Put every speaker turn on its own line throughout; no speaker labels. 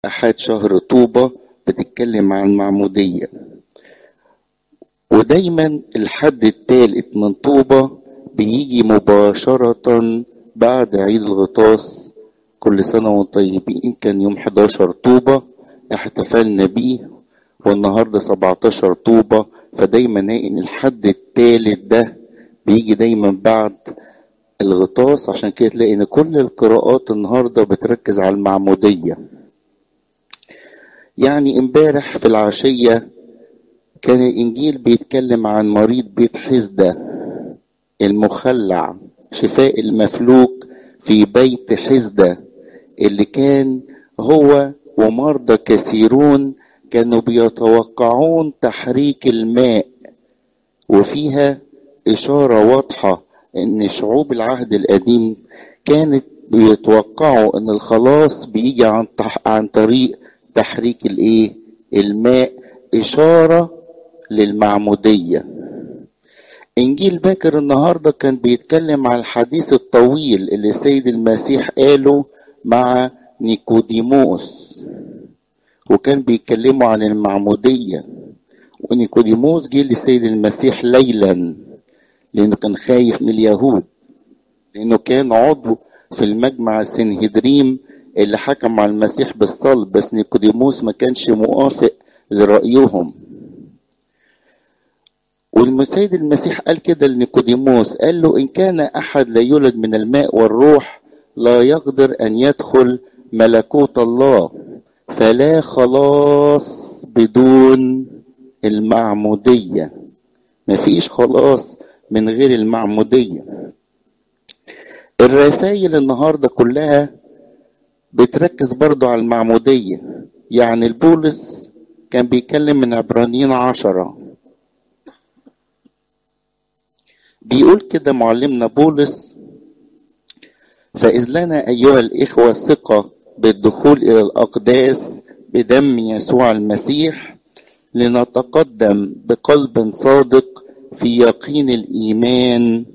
أحد شهر طوبة بتتكلم عن معمودية ودايما الحد الثالث من طوبة بيجي مباشرة بعد عيد الغطاس كل سنة وانتم طيبين كان يوم 11 طوبة احتفلنا بيه والنهاردة 17 طوبة فدايما ان الحد الثالث ده بيجي دايما بعد الغطاس عشان كده تلاقي ان كل القراءات النهارده بتركز على المعمودية يعني امبارح في العشية كان الانجيل بيتكلم عن مريض بيت حزدة المخلع شفاء المفلوك في بيت حزدة اللي كان هو ومرضى كثيرون كانوا بيتوقعون تحريك الماء وفيها إشارة واضحة إن شعوب العهد القديم كانت بيتوقعوا إن الخلاص بيجي عن عن طريق تحريك الإيه؟ الماء إشارة للمعمودية. إنجيل باكر النهارده كان بيتكلم عن الحديث الطويل اللي السيد المسيح قاله مع نيكوديموس وكان بيتكلموا عن المعمودية ونيكوديموس جه للسيد المسيح ليلا لأنه كان خايف من اليهود لأنه كان عضو في المجمع السنهدريم اللي حكم على المسيح بالصلب بس نيكوديموس ما كانش موافق لرأيهم والسيد المسيح قال كده لنيكوديموس قال له إن كان أحد لا يولد من الماء والروح لا يقدر أن يدخل ملكوت الله فلا خلاص بدون المعمودية مفيش خلاص من غير المعمودية الرسائل النهاردة كلها بتركز برضو على المعمودية يعني البولس كان بيتكلم من عبرانيين عشرة بيقول كده معلمنا بولس فإذ لنا أيها الإخوة ثقة بالدخول إلى الأقداس بدم يسوع المسيح لنتقدم بقلب صادق في يقين الإيمان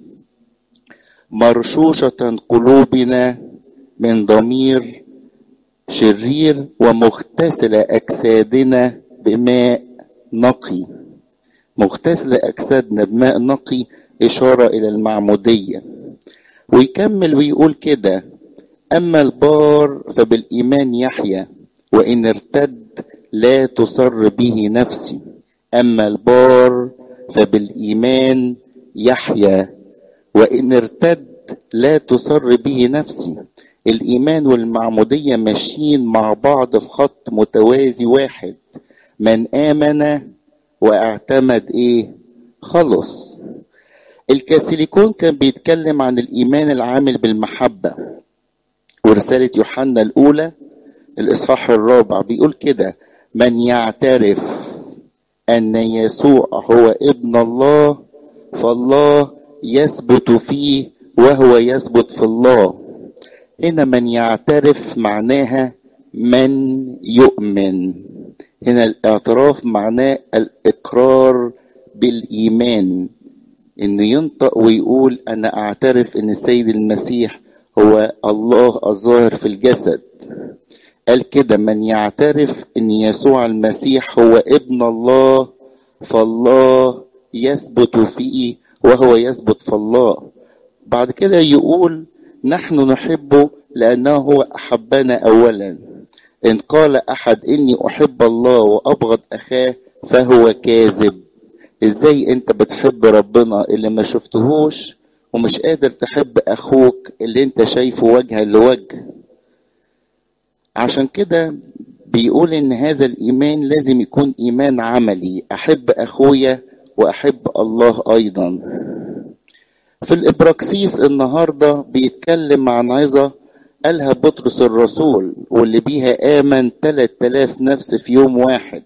مرشوشة قلوبنا من ضمير شرير ومغتسلة أجسادنا بماء نقي مغتسلة أجسادنا بماء نقي إشارة إلى المعمودية ويكمل ويقول كده أما البار فبالإيمان يحيا وإن ارتد لا تصر به نفسي أما البار فبالإيمان يحيا وإن ارتد لا تصر به نفسي الإيمان والمعمودية ماشيين مع بعض في خط متوازي واحد من آمن واعتمد إيه خلص الكاثوليكون كان بيتكلم عن الإيمان العامل بالمحبة ورسالة يوحنا الأولى الإصحاح الرابع بيقول كده من يعترف أن يسوع هو ابن الله فالله يثبت فيه وهو يثبت في الله هنا من يعترف معناها من يؤمن هنا الاعتراف معناه الإقرار بالإيمان إنه ينطق ويقول أنا أعترف إن السيد المسيح هو الله الظاهر في الجسد قال كده من يعترف ان يسوع المسيح هو ابن الله فالله يثبت فيه وهو يثبت في الله بعد كده يقول نحن نحبه لانه هو احبنا اولا ان قال احد اني احب الله وابغض اخاه فهو كاذب ازاي انت بتحب ربنا اللي ما شفتهوش ومش قادر تحب اخوك اللي انت شايفه وجها لوجه عشان كده بيقول ان هذا الايمان لازم يكون ايمان عملي احب اخويا واحب الله ايضا في الابراكسيس النهارده بيتكلم عن عظه قالها بطرس الرسول واللي بيها امن 3000 نفس في يوم واحد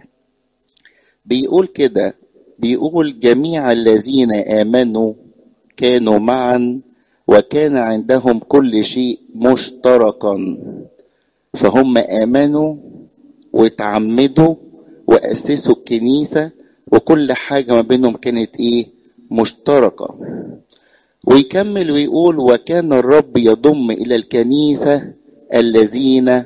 بيقول كده بيقول جميع الذين امنوا كانوا معا وكان عندهم كل شيء مشتركا فهم امنوا واتعمدوا واسسوا الكنيسه وكل حاجه ما بينهم كانت ايه مشتركه ويكمل ويقول وكان الرب يضم الى الكنيسه الذين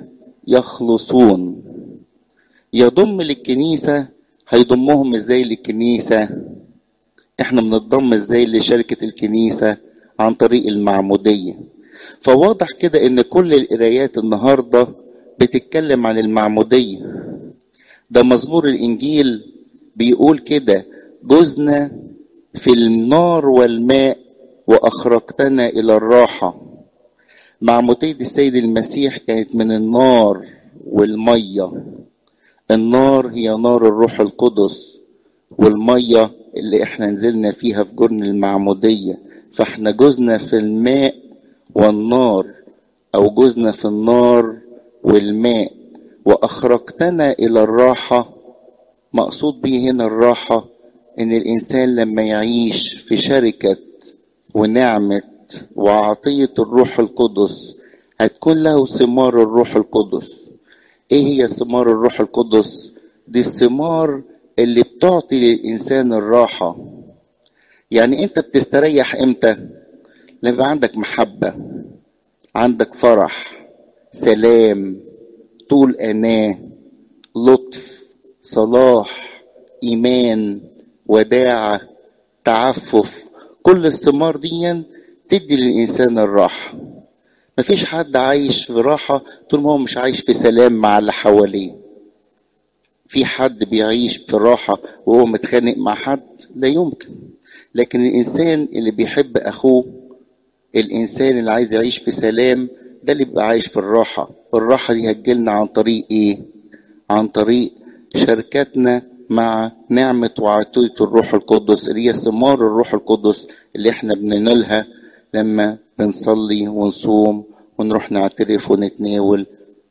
يخلصون يضم للكنيسة هيضمهم ازاي للكنيسة احنا بنضم ازاي لشركة الكنيسة عن طريق المعمودية فواضح كده ان كل القرايات النهاردة بتتكلم عن المعمودية ده مزمور الانجيل بيقول كده جزنا في النار والماء واخرجتنا الى الراحة معمودية السيد المسيح كانت من النار والمية النار هي نار الروح القدس والمية اللي احنا نزلنا فيها في جرن المعمودية فاحنا جزنا في الماء والنار او جزنا في النار والماء واخرجتنا الى الراحة مقصود به هنا الراحة ان الانسان لما يعيش في شركة ونعمة وعطية الروح القدس هتكون له ثمار الروح القدس ايه هي ثمار الروح القدس دي الثمار اللي بتعطي للانسان الراحه يعني انت بتستريح امتى لما عندك محبه عندك فرح سلام طول اناه لطف صلاح ايمان وداعه تعفف كل الثمار دي تدي للانسان الراحه مفيش حد عايش في راحة طول ما هو مش عايش في سلام مع اللي حواليه في حد بيعيش في راحة وهو متخانق مع حد لا يمكن لكن الإنسان اللي بيحب أخوه الإنسان اللي عايز يعيش في سلام ده اللي بيبقى عايش في الراحة الراحة دي هتجيلنا عن طريق إيه؟ عن طريق شركتنا مع نعمة وعطية الروح القدس اللي هي ثمار الروح القدس اللي احنا بننالها لما بنصلي ونصوم ونروح نعترف ونتناول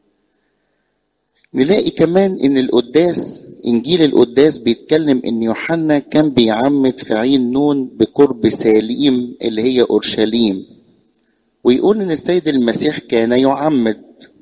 نلاقي كمان ان القداس انجيل القداس بيتكلم ان يوحنا كان بيعمد في عين نون بقرب ساليم اللي هي اورشليم ويقول ان السيد المسيح كان يعمد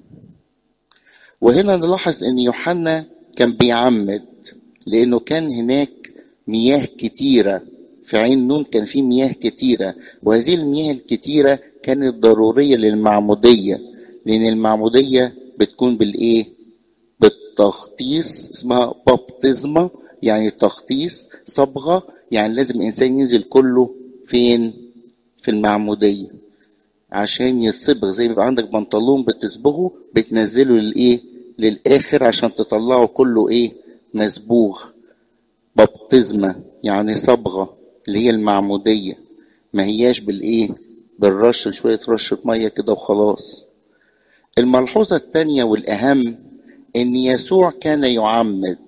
وهنا نلاحظ ان يوحنا كان بيعمد لانه كان هناك مياه كتيره في عين نون كان في مياه كتيرة وهذه المياه الكتيرة كانت ضرورية للمعمودية لأن المعمودية بتكون بالإيه؟ بالتخطيص اسمها بابتزما يعني تخطيص صبغة يعني لازم الإنسان ينزل كله فين؟ في المعمودية عشان يتصبغ زي ما يبقى عندك بنطلون بتصبغه بتنزله للإيه؟ للآخر عشان تطلعه كله إيه؟ مسبوغ بابتزما يعني صبغة اللي هي المعمودية ما هياش بالايه بالرش شوية رشة مية كده وخلاص الملحوظة الثانية والأهم إن يسوع كان يعمد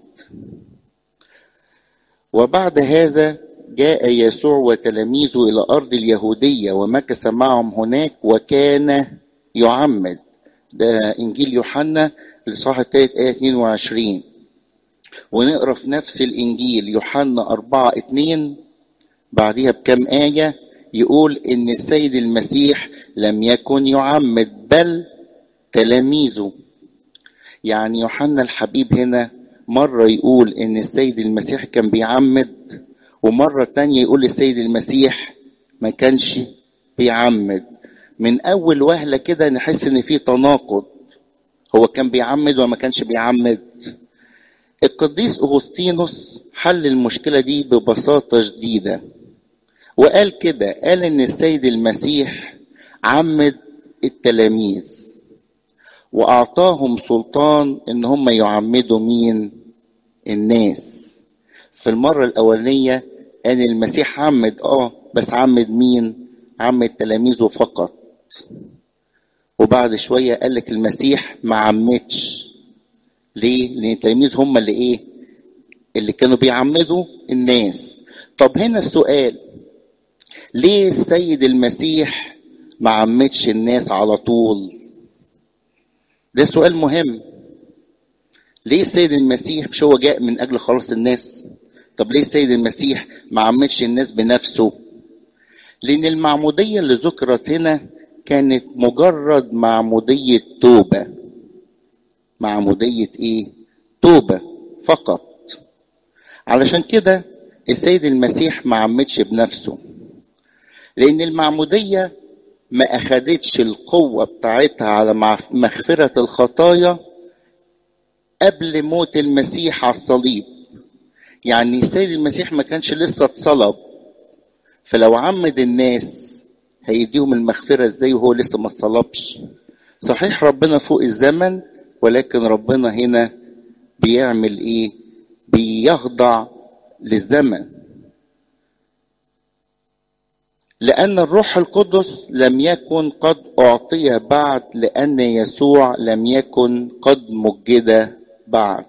وبعد هذا جاء يسوع وتلاميذه إلى أرض اليهودية ومكث معهم هناك وكان يعمد ده إنجيل يوحنا الإصحاح الثالث آية 22 ونقرا في نفس الإنجيل يوحنا 4 2 بعديها بكم آية يقول إن السيد المسيح لم يكن يعمد بل تلاميذه يعني يوحنا الحبيب هنا مرة يقول إن السيد المسيح كان بيعمد ومرة تانية يقول السيد المسيح ما كانش بيعمد من أول وهلة كده نحس إن في تناقض هو كان بيعمد وما كانش بيعمد القديس أغسطينوس حل المشكلة دي ببساطة شديدة وقال كده قال إن السيد المسيح عمد التلاميذ وأعطاهم سلطان إن هم يعمدوا مين الناس في المرة الأولانية قال المسيح عمد آه بس عمد مين عمد تلاميذه فقط وبعد شوية قال لك المسيح ما عمدش ليه؟ لأن التلاميذ هم اللي إيه؟ اللي كانوا بيعمدوا الناس. طب هنا السؤال ليه السيد المسيح ما عمدش الناس على طول؟ ده سؤال مهم. ليه السيد المسيح مش هو جاء من أجل خلاص الناس؟ طب ليه السيد المسيح ما عمدش الناس بنفسه؟ لأن المعمودية اللي ذكرت هنا كانت مجرد معمودية توبة معمودية ايه توبة فقط علشان كده السيد المسيح ما عمدش بنفسه لان المعمودية ما اخدتش القوة بتاعتها على مغفرة الخطايا قبل موت المسيح على الصليب يعني السيد المسيح ما كانش لسه اتصلب فلو عمد الناس هيديهم المغفرة ازاي وهو لسه ما اتصلبش صحيح ربنا فوق الزمن ولكن ربنا هنا بيعمل ايه بيخضع للزمن لأن الروح القدس لم يكن قد أعطي بعد لأن يسوع لم يكن قد مجد بعد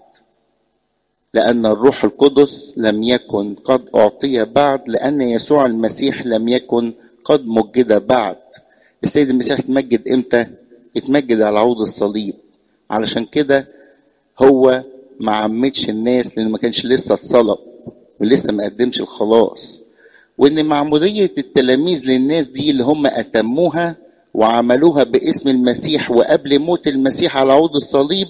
لأن الروح القدس لم يكن قد أعطي بعد لأن يسوع المسيح لم يكن قد مجد بعد السيد المسيح اتمجد امتى؟ اتمجد على عود الصليب علشان كده هو ما عمدش الناس لأن ما كانش لسه اتصلب ولسه ما قدمش الخلاص وان معمودية التلاميذ للناس دي اللي هم اتموها وعملوها باسم المسيح وقبل موت المسيح على عود الصليب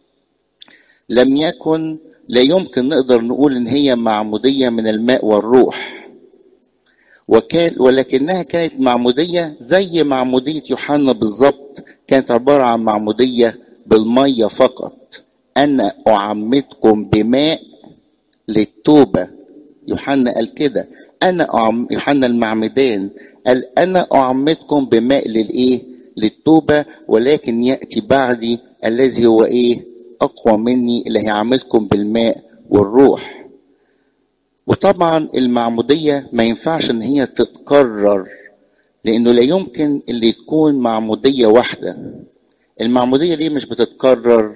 لم يكن لا يمكن نقدر نقول ان هي معمودية من الماء والروح وكان ولكنها كانت معمودية زي معمودية يوحنا بالظبط كانت عبارة عن معمودية بالمية فقط أنا أعمدكم بماء للتوبة يوحنا قال كده انا أعم... يوحنا المعمدان قال انا اعمدكم بماء للايه للتوبه ولكن ياتي بعدي الذي هو ايه اقوى مني اللي هيعمدكم بالماء والروح وطبعا المعموديه ما ينفعش ان هي تتكرر لانه لا يمكن اللي تكون معموديه واحده المعموديه ليه مش بتتكرر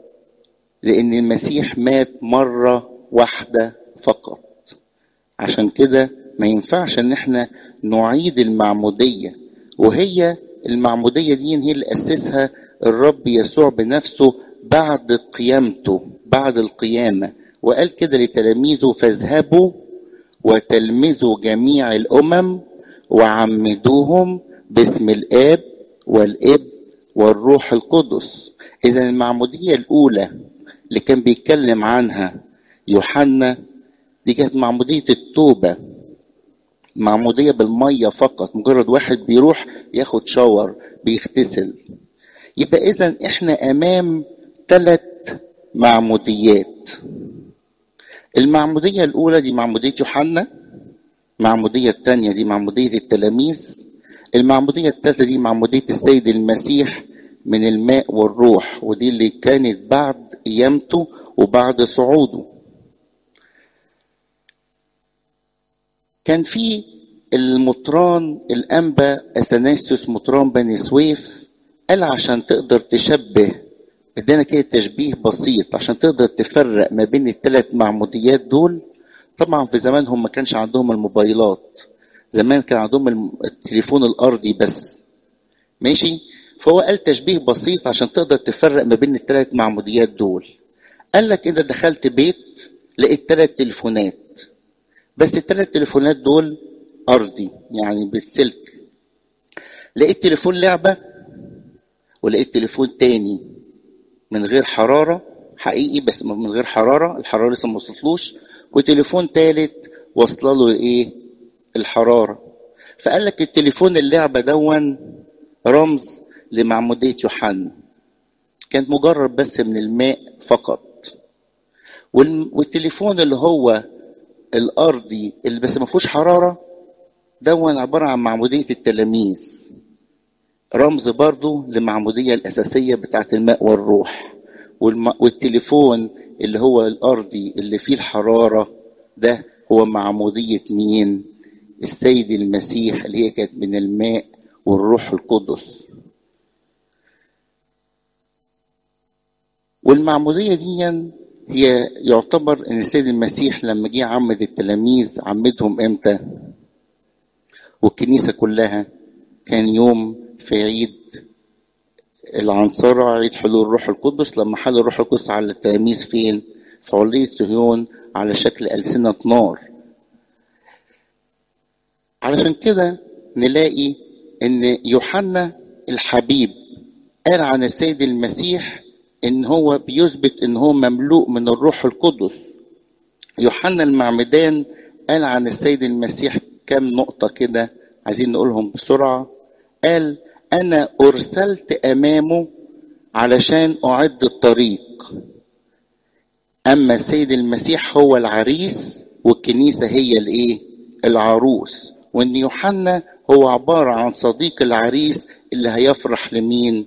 لان المسيح مات مره واحده فقط عشان كده ما ينفعش ان احنا نعيد المعمودية وهي المعمودية دي هي اللي أسسها الرب يسوع بنفسه بعد قيامته بعد القيامة وقال كده لتلاميذه فاذهبوا وتلمذوا جميع الأمم وعمدوهم باسم الآب والابن والروح القدس إذا المعمودية الأولى اللي كان بيتكلم عنها يوحنا دي كانت معمودية التوبة معمودية بالمية فقط مجرد واحد بيروح ياخد شاور بيغتسل يبقى إذا إحنا أمام ثلاث معموديات المعمودية الأولى دي معمودية يوحنا المعمودية الثانية دي معمودية التلاميذ المعمودية الثالثة دي معمودية السيد المسيح من الماء والروح ودي اللي كانت بعد قيامته وبعد صعوده كان في المطران الأنبا أثناسيوس مطران بني سويف قال عشان تقدر تشبه ادانا كده تشبيه بسيط عشان تقدر تفرق ما بين الثلاث معموديات دول طبعا في زمانهم ما كانش عندهم الموبايلات زمان كان عندهم التليفون الارضي بس ماشي فهو قال تشبيه بسيط عشان تقدر تفرق ما بين الثلاث معموديات دول قال لك اذا دخلت بيت لقيت ثلاث تليفونات بس الثلاث تليفونات دول ارضي يعني بالسلك لقيت تليفون لعبه ولقيت تليفون تاني من غير حراره حقيقي بس من غير حراره الحراره لسه ما وصلتلوش وتليفون تالت واصله له ايه الحراره فقال لك التليفون اللعبه دون رمز لمعموديه يوحنا كانت مجرد بس من الماء فقط والتليفون اللي هو الارضي اللي بس ما فيهوش حراره دون عباره عن معموديه التلاميذ رمز برضو للمعموديه الاساسيه بتاعه الماء والروح والم... والتليفون اللي هو الارضي اللي فيه الحراره ده هو معموديه مين السيد المسيح اللي هي كانت من الماء والروح القدس والمعموديه دي هي يعتبر ان السيد المسيح لما جه عمد التلاميذ عمدهم امتى والكنيسه كلها كان يوم في عيد العنصرة عيد حلول الروح القدس لما حل الروح القدس على التلاميذ فين في علية صهيون على شكل ألسنة نار علشان كده نلاقي ان يوحنا الحبيب قال عن السيد المسيح ان هو بيثبت ان هو مملوء من الروح القدس يوحنا المعمدان قال عن السيد المسيح كم نقطة كده عايزين نقولهم بسرعة قال أنا أرسلت أمامه علشان أعد الطريق اما السيد المسيح هو العريس والكنيسه هي الايه العروس وان يوحنا هو عباره عن صديق العريس اللي هيفرح لمين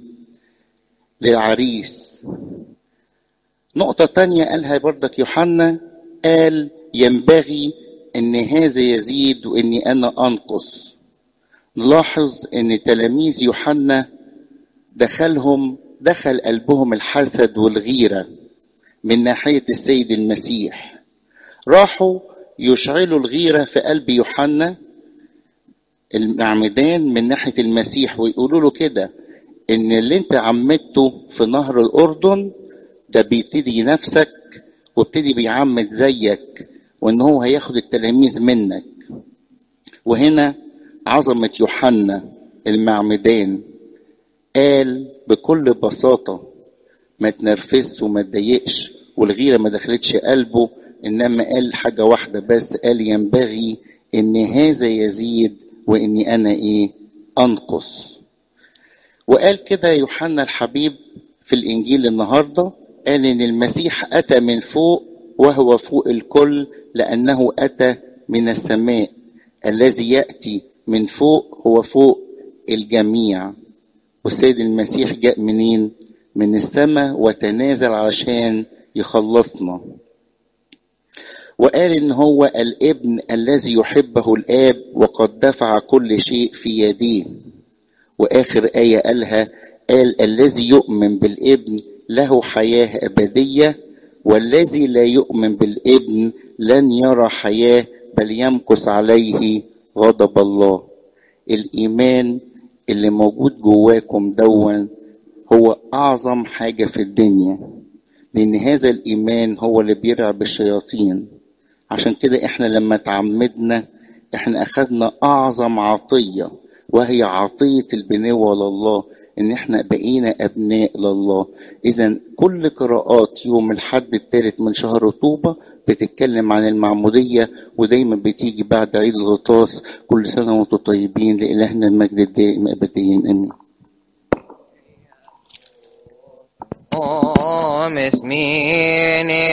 للعريس نقطة تانية قالها بردك يوحنا قال ينبغي ان هذا يزيد واني انا انقص نلاحظ ان تلاميذ يوحنا دخلهم دخل قلبهم الحسد والغيرة من ناحية السيد المسيح راحوا يشعلوا الغيرة في قلب يوحنا المعمدان من ناحية المسيح ويقولوا له كده ان اللي انت عمدته في نهر الاردن ده بيبتدي نفسك وابتدي بيعمد زيك وان هو هياخد التلاميذ منك وهنا عظمة يوحنا المعمدان قال بكل بساطة ما تنرفزش وما تضايقش والغيرة ما دخلتش قلبه إنما قال حاجة واحدة بس قال ينبغي إن هذا يزيد وإني أنا إيه أنقص وقال كده يوحنا الحبيب في الإنجيل النهاردة قال إن المسيح أتى من فوق وهو فوق الكل لأنه أتى من السماء الذي يأتي من فوق هو فوق الجميع والسيد المسيح جاء منين من السماء وتنازل علشان يخلصنا وقال ان هو الابن الذي يحبه الاب وقد دفع كل شيء في يديه واخر ايه قالها قال الذي يؤمن بالابن له حياه ابديه والذي لا يؤمن بالابن لن يرى حياه بل يمكث عليه غضب الله الايمان اللي موجود جواكم دون هو اعظم حاجه في الدنيا لان هذا الايمان هو اللي بيرعب الشياطين عشان كده احنا لما تعمدنا احنا اخدنا اعظم عطيه وهي عطيه البنوه لله ان احنا بقينا ابناء لله اذا كل قراءات يوم الحد الثالث من شهر طوبة بتتكلم عن المعمودية ودايما بتيجي بعد عيد الغطاس كل سنة وانتم طيبين لإلهنا المجد الدائم أبديا آمين
Om esmini